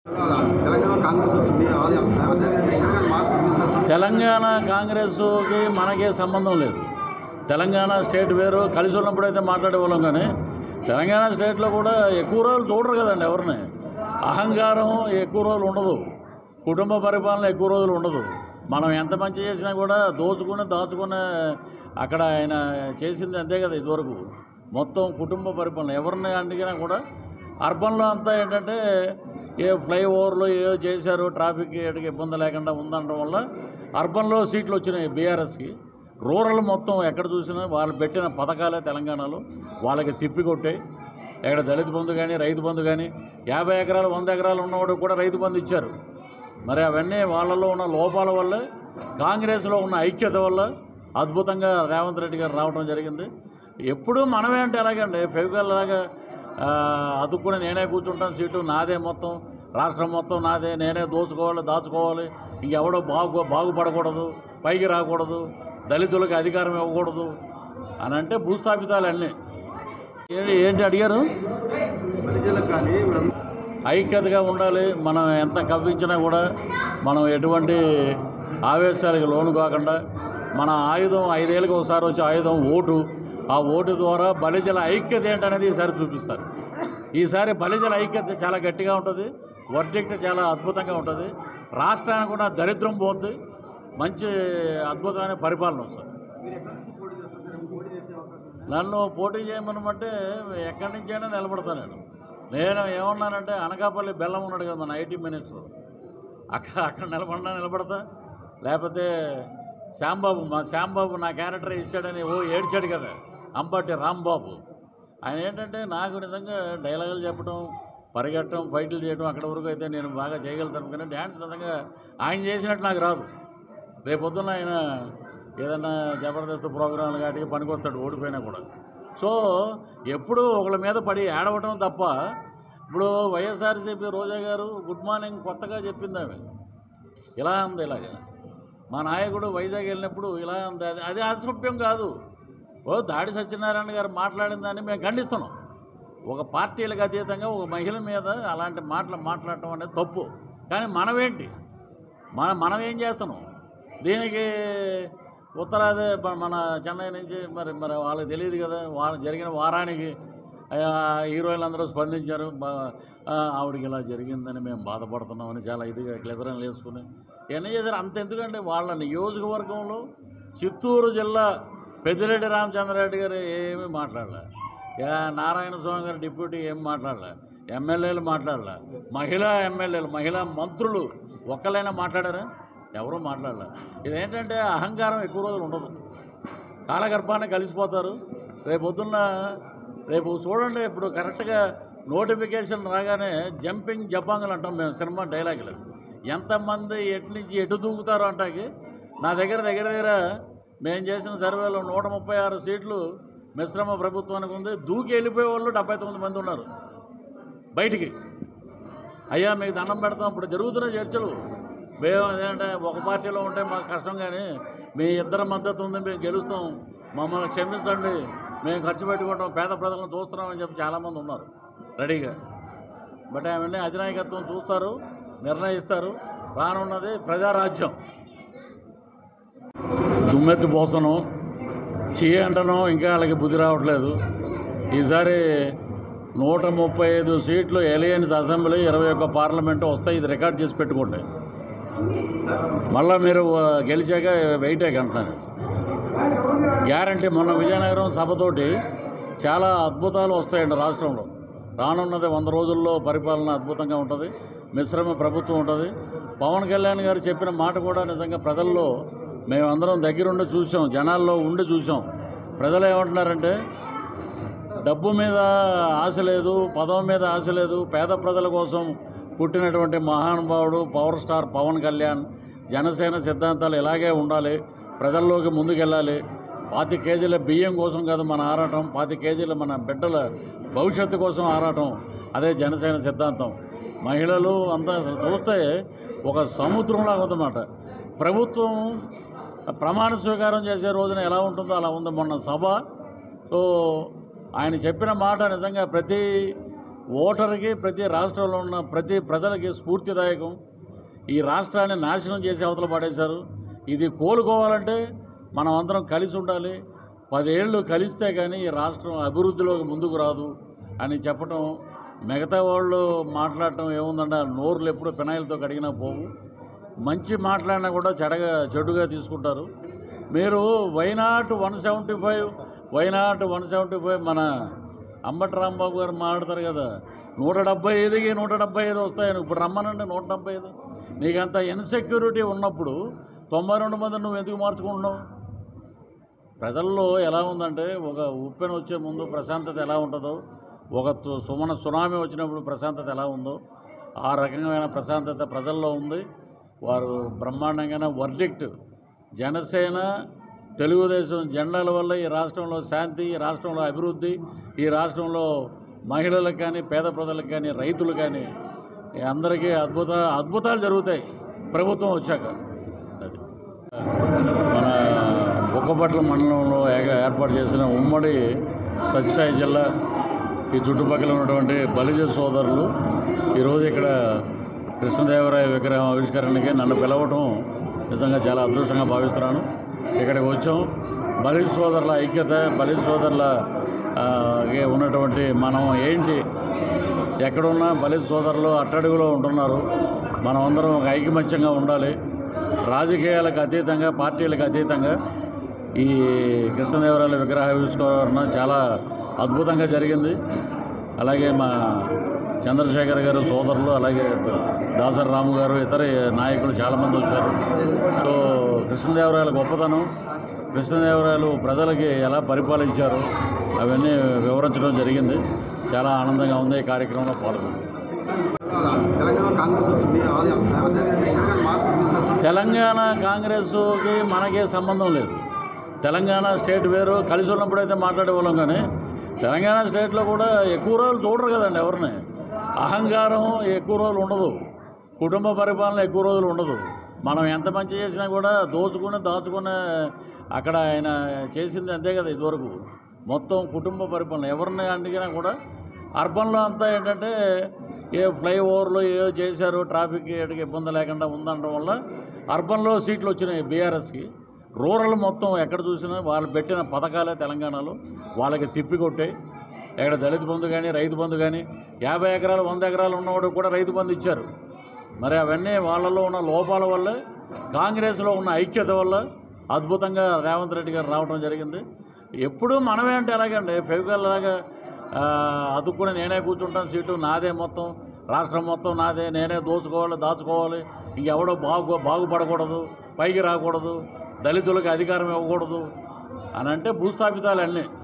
తెలంగాణ కాంగ్రెస్ వచ్చింది అది అదే తెలంగాణ మార్పు తీసుకొస్తాం తెలంగాణ కాంగ్రెస్కి మనకే సంబంధం లేదు తెలంగాణ స్టేట్ వేరు కలిసి ఉన్నప్పుడైతే మాట్లాడేవాళ్ళం కానీ తెలంగాణ స్టేట్లో కూడా ఎక్కువ రోజులు చూడరు కదండి ఎవరిని అహంకారం ఎక్కువ రోజులు ఉండదు కుటుంబ పరిపాలన ఎక్కువ రోజులు ఉండదు మనం ఎంత మంచి చేసినా కూడా దోచుకుని దాచుకుని అక్కడ ఆయన చేసింది అంతే కదా ఇదివరకు మొత్తం కుటుంబ పరిపాలన ఎవరిని అడిగినా కూడా అర్బన్లో అంతా ఏంటంటే ఏ ఫ్లైఓవర్లు ఏవో చేశారు ట్రాఫిక్ ఎటుకి ఇబ్బంది లేకుండా ఉందనడం వల్ల అర్బన్లో సీట్లు వచ్చినాయి బీఆర్ఎస్కి రూరల్ మొత్తం ఎక్కడ చూసినా వాళ్ళు పెట్టిన పథకాలే తెలంగాణలో వాళ్ళకి తిప్పి కొట్టాయి ఎక్కడ దళిత బంధు కానీ రైతు బంధు కానీ యాభై ఎకరాలు వంద ఎకరాలు ఉన్నవాడు కూడా రైతు బంధు ఇచ్చారు మరి అవన్నీ వాళ్ళలో ఉన్న లోపాల వల్ల కాంగ్రెస్లో ఉన్న ఐక్యత వల్ల అద్భుతంగా రేవంత్ రెడ్డి గారు రావడం జరిగింది ఎప్పుడూ మనమే అంటే ఎలాగండి ఫెవికల్ లాగా ఆ, అతుక్కుని నేనే కూర్చుంటాను సీటు నాదే మొత్తం రాష్ట్రం మొత్తం నాదే నేనే దోచుకోవాలి దాచుకోవాలి ఇంకెవడో బాగు బాగుపడకూడదు పైకి రాకూడదు దళితులకు అధికారం ఇవ్వకూడదు అని అంటే భూస్థాపితాలు అన్నీ ఏంటి ఏంటి అడిగారు ప్రజలకు కానీ ఇప్పుడు ఐక్యతగా ఉండాలి మనం ఎంత కవ్వించినా కూడా మనం ఎటువంటి ఆవేశాలకు లోను కాకుండా మన ఆయుధం ఐదేళ్ళకి ఒకసారి వచ్చే ఆయుధం ఓటు ఆ ఓటు ద్వారా బలిజల ఐక్యత ఏంటనేది ఈసారి చూపిస్తారు ఈసారి బలిజల ఐక్యత చాలా గట్టిగా ఉంటుంది వర్డిక్ట్ చాలా అద్భుతంగా ఉంటుంది రాష్ట్రానికి ఉన్న దరిద్రం పోద్ది మంచి అద్భుతమైన పరిపాలన వస్తుంది మీరు ఎక్కడి నుంచి పోటీ చేస్తారు పోటీ చేసే అవకాశం ఉందా? నన్ను పోటీ చేయమనమంటే ఎక్కడి నుంచైనా నిలబడతాను నేను నేను ఏమన్నానంటే అనకాపల్లి బెల్లం ఉన్నాడు కదా మన ఐటీ మినిస్టర్ అక్కడ అక్కడ నిలబడినా నిలబడతా లేకపోతే శ్యాంబాబు మా శ్యాంబాబు నా క్యారెక్టర్ ఇచ్చాడని ఓ ఏడ్చాడు కదా అంబటి రాంబాబు ఆయన ఏంటంటే నాకు నిజంగా డైలాగులు చెప్పడం పరిగెట్టడం ఫైట్లు చేయడం అక్కడ వరకు అయితే నేను బాగా చేయగలుగుతాను కానీ డ్యాన్స్ నిజంగా ఆయన చేసినట్టు నాకు రాదు రేపొద్దున ఆయన ఏదైనా జబర్దస్త్ ప్రోగ్రాంలు కాటికి పనికొస్తాడు ఓడిపోయినా కూడా సో ఎప్పుడూ ఒకళ్ళ మీద పడి ఏడవటం తప్ప ఇప్పుడు వైఎస్ఆర్సీపీ రోజా గారు గుడ్ మార్నింగ్ కొత్తగా చెప్పింది ఆమె ఇలా ఉంది ఇలాగ మా నాయకుడు వైజాగ్ వెళ్ళినప్పుడు ఇలా ఉంది అది అది అసభ్యం కాదు ఓ దాడి సత్యనారాయణ గారు మాట్లాడిన దాన్ని మేము ఖండిస్తున్నాం ఒక పార్టీలకు అతీతంగా ఒక మహిళ మీద అలాంటి మాటలు మాట్లాడటం అనేది తప్పు కానీ మనమేంటి మన మనం ఏం చేస్తున్నాం దీనికి ఉత్తరాది మన- మన చెన్నై నుంచి మరి మరి వాళ్ళకి తెలియదు కదా వాళ్ళ జరిగిన వారానికి ఆ, హీరోయిన్లు అందరూ స్పందించారు బా- ఆ, ఆవిడకి ఇలా జరిగిందని మేము బాధపడుతున్నామని చాలా ఇదిగా గ్లెజరన్లు వేసుకుని ఇవన్నీ చేశారు అంత ఎందుకంటే వాళ్ళ నియోజకవర్గంలో చిత్తూరు జిల్లా పెద్దిరెడ్డి రామచంద్రారెడ్డి గారు ఏమీ మాట్లాడలే యా నారాయణ స్వామి గారు డిప్యూటీ ఏం మాట్లాడలే ఎమ్మెల్యేలు మాట్లాడలే మహిళా ఎమ్మెల్యేలు మహిళా మంత్రులు ఒక్కలైనా మాట్లాడారా ఎవరూ మాట్లాడలే ఇదేంటంటే అహంకారం ఎక్కువ రోజులు ఉండదు కాలగర్భాన్ని కలిసిపోతారు రేపు పొద్దున్న రేపు చూడండి ఇప్పుడు కరెక్ట్గా నోటిఫికేషన్ రాగానే జంపింగ్ జపాంగులు అంటాం మేము సినిమా డైలాగులు ఎంతమంది ఎటు నుంచి ఎటు దూకుతారో అంటాకి నా దగ్గర దగ్గర దగ్గర మేము చేసిన సర్వేలో నూట ముప్పై ఆరు సీట్లు మిశ్రమ ప్రభుత్వానికి ఉంది దూకి వెళ్ళిపోయే వాళ్ళు డెబ్బై తొమ్మిది మంది ఉన్నారు బయటికి అయ్యా మీకు దండం పెడతాం ఇప్పుడు జరుగుతున్న చర్చలు మేము అదేంటే ఒక పార్టీలో ఉంటే మాకు కష్టం కానీ మీ ఇద్దరి మద్దతు ఉంది మేము గెలుస్తాం మమ్మల్ని క్షమించండి మేము ఖర్చు పెట్టుకుంటాం పేద ప్రజలను చూస్తున్నామని చెప్పి చాలామంది ఉన్నారు రెడీగా బట్ అవన్నీ అధినాయకత్వం చూస్తారు నిర్ణయిస్తారు రానున్నది ప్రజారాజ్యం దుమ్మెత్తి పోస్తున్నాం చెయ్యి అంటను ఇంకా వాళ్ళకి బుద్ధి రావట్లేదు ఈసారి నూట ముప్పై ఐదు సీట్లు ఎలియన్స్ అసెంబ్లీ ఇరవై ఒక్క పార్లమెంటు వస్తాయి ఇది రికార్డ్ చేసి పెట్టుకోండి మళ్ళీ మీరు ఆ, గెలిచాక వెయిటే అంటున్నాను గ్యారంటీ మొన్న విజయనగరం సభతోటి చాలా అద్భుతాలు వస్తాయండి రాష్ట్రంలో రానున్నది వంద రోజుల్లో పరిపాలన అద్భుతంగా ఉంటుంది మిశ్రమ ప్రభుత్వం ఉంటుంది పవన్ కళ్యాణ్ గారు చెప్పిన మాట కూడా నిజంగా ప్రజల్లో మేమందరం దగ్గరుండి చూసాం జనాల్లో ఉండి చూసాం ప్రజలు ఏమంటున్నారంటే డబ్బు మీద ఆశ లేదు పదవి మీద ఆశ లేదు పేద ప్రజల కోసం పుట్టినటువంటి మహానుభావుడు పవర్ స్టార్ పవన్ కళ్యాణ్ జనసేన సిద్ధాంతాలు ఇలాగే ఉండాలి ప్రజల్లోకి ముందుకెళ్ళాలి పాతి కేజీల బియ్యం కోసం కాదు మన ఆరాటం పాతి కేజీల మన బిడ్డల భవిష్యత్తు కోసం ఆరాటం అదే జనసేన సిద్ధాంతం మహిళలు అంతా అసలు చూస్తే ఒక సముద్రంలాగా ఉందన్నమాట ప్రభుత్వం ప్రమాణ స్వీకారం చేసే రోజున ఎలా ఉంటుందో అలా ఉంది మొన్న సభ సో ఆయన చెప్పిన మాట నిజంగా ప్రతి ఓటర్కి ప్రతి రాష్ట్రంలో ఉన్న ప్రతి ప్రజలకి స్ఫూర్తిదాయకం ఈ రాష్ట్రాన్ని నాశనం చేసి అవతల పడేశారు ఇది కోలుకోవాలంటే మనం అందరం కలిసి ఉండాలి పదేళ్ళు కలిస్తే కానీ ఈ రాష్ట్రం అభివృద్ధిలోకి ముందుకు రాదు అని చెప్పటం మిగతా వాళ్ళు మాట్లాడటం ఏముందంటే ఆ నోర్లు ఎప్పుడు పినాయిలతో కడిగినా పోవు మంచి మాట్లాడినా కూడా చెడగా చెడుగా తీసుకుంటారు మీరు why not one seventy five why not one seventy five మన అంబటి రాంబాబు గారు మాట్లాడతారు కదా నూట డెబ్బై ఐదుకి నూట డెబ్బై ఐదు వస్తాయని ఇప్పుడు రమ్మనండి నూట డెబ్బై ఐదు నీకంత ఇన్సెక్యూరిటీ ఉన్నప్పుడు తొంభై రెండు మంది నువ్వు ఎందుకు మార్చుకుంటున్నావు ప్రజల్లో ఎలా ఉందంటే ఒక ఉప్పెన వచ్చే ముందు ప్రశాంతత ఎలా ఉంటుందో ఒక తు- సుమన సునామీ వచ్చినప్పుడు ప్రశాంతత ఎలా ఉందో ఆ రకమైన ప్రశాంతత ప్రజల్లో ఉంది వారు బ్రహ్మాండంగా వర్డిక్ట్ జనసేన తెలుగుదేశం జెండాల వల్ల ఈ రాష్ట్రంలో శాంతి ఈ రాష్ట్రంలో అభివృద్ధి ఈ రాష్ట్రంలో మహిళలకు కానీ పేద ప్రజలకు కానీ రైతులు కానీ ఈ అందరికీ అద్భుత అద్భుతాలు జరుగుతాయి ప్రభుత్వం వచ్చాక అది మన బుక్కపట్ల మండలంలో ఏక- ఏర్పాటు చేసిన ఉమ్మడి సత్యసాయి జిల్లా ఈ చుట్టుపక్కల ఉన్నటువంటి బలిజ సోదరులు ఈరోజు ఇక్కడ కృష్ణదేవరాయ విగ్రహం ఆవిష్కరణకి నన్ను పిలవటం నిజంగా చాలా అదృష్టంగా భావిస్తున్నాను ఇక్కడికి వచ్చాం బలి సోదరుల ఐక్యత బలి సోదరుల ఆ, కి ఉన్నటువంటి మనం ఏంటి ఎక్కడున్నా బలి సోదరులు అట్టడుగులో ఉంటున్నారు మనం అందరం ఒక ఐకమత్యంగా ఉండాలి రాజకీయాలకు అతీతంగా పార్టీలకు అతీతంగా ఈ కృష్ణదేవరాయల విగ్రహ ఆవిష్కరణ చాలా అద్భుతంగా జరిగింది అలాగే మా చంద్రశేఖర్ గారు సోదరులు అలాగే దాసరి రాము గారు ఇతర నాయకులు చాలామంది వచ్చారు సో కృష్ణదేవరాయల గొప్పతనం కృష్ణదేవరాయలు ప్రజలకి ఎలా పరిపాలించారు అవన్నీ వివరించడం జరిగింది చాలా ఆనందంగా ఉంది ఈ కార్యక్రమంలో పాల్గొంది తెలంగాణ కాంగ్రెస్ వచ్చింది అది అదే తెలంగాణ మార్పు తీసుకొస్తుంది. తెలంగాణ కాంగ్రెస్కి మనకి సంబంధం లేదు తెలంగాణ స్టేట్ వేరు కలిసి ఉన్నప్పుడైతే మాట్లాడేవాళ్ళం కానీ తెలంగాణ స్టేట్లో కూడా ఎక్కువ రోజులు చూడరు కదండి ఎవరిని అహంకారం ఎక్కువ రోజులు ఉండదు కుటుంబ పరిపాలన ఎక్కువ రోజులు ఉండదు మనం ఎంత మంచి చేసినా కూడా దోచుకుని దాచుకునే అక్కడ ఆయన చేసింది అంతే కదా ఇదివరకు మొత్తం కుటుంబ పరిపాలన ఎవరిని అడిగినా కూడా అర్బన్లో అంతా ఏంటంటే ఏ ఫ్లైఓవర్లు ఏ చేశారు ట్రాఫిక్ ఏటికి ఇబ్బంది లేకుండా ఉందనడం వల్ల అర్బన్లో సీట్లు వచ్చినాయి బీఆర్ఎస్కి రూరల్ మొత్తం ఎక్కడ చూసినా వాళ్ళు పెట్టిన పథకాలే తెలంగాణలో వాళ్ళకి తిప్పికొట్టాయి ఎక్కడ దళిత బంధు కానీ రైతు బంధు కానీ యాభై ఎకరాలు వంద ఎకరాలు ఉన్నవాడు కూడా రైతు బంధు ఇచ్చారు మరి అవన్నీ వాళ్ళలో ఉన్న లోపాల వల్ల కాంగ్రెస్లో ఉన్న ఐక్యత వల్ల అద్భుతంగా రేవంత్ రెడ్డి గారు రావడం జరిగింది ఎప్పుడూ మనమే అంటే ఎలాగండి ఫెవికల్ లాగా ఆ, అతుక్కుని నేనే కూర్చుంటాను సీటు నాదే మొత్తం రాష్ట్రం మొత్తం నాదే నేనే దోచుకోవాలి దాచుకోవాలి ఇంకెవడో బాగు బాగుపడకూడదు పైకి రాకూడదు దళితులకు అధికారం ఇవ్వకూడదు అని అంటే భూస్థాపితాలు అన్నీ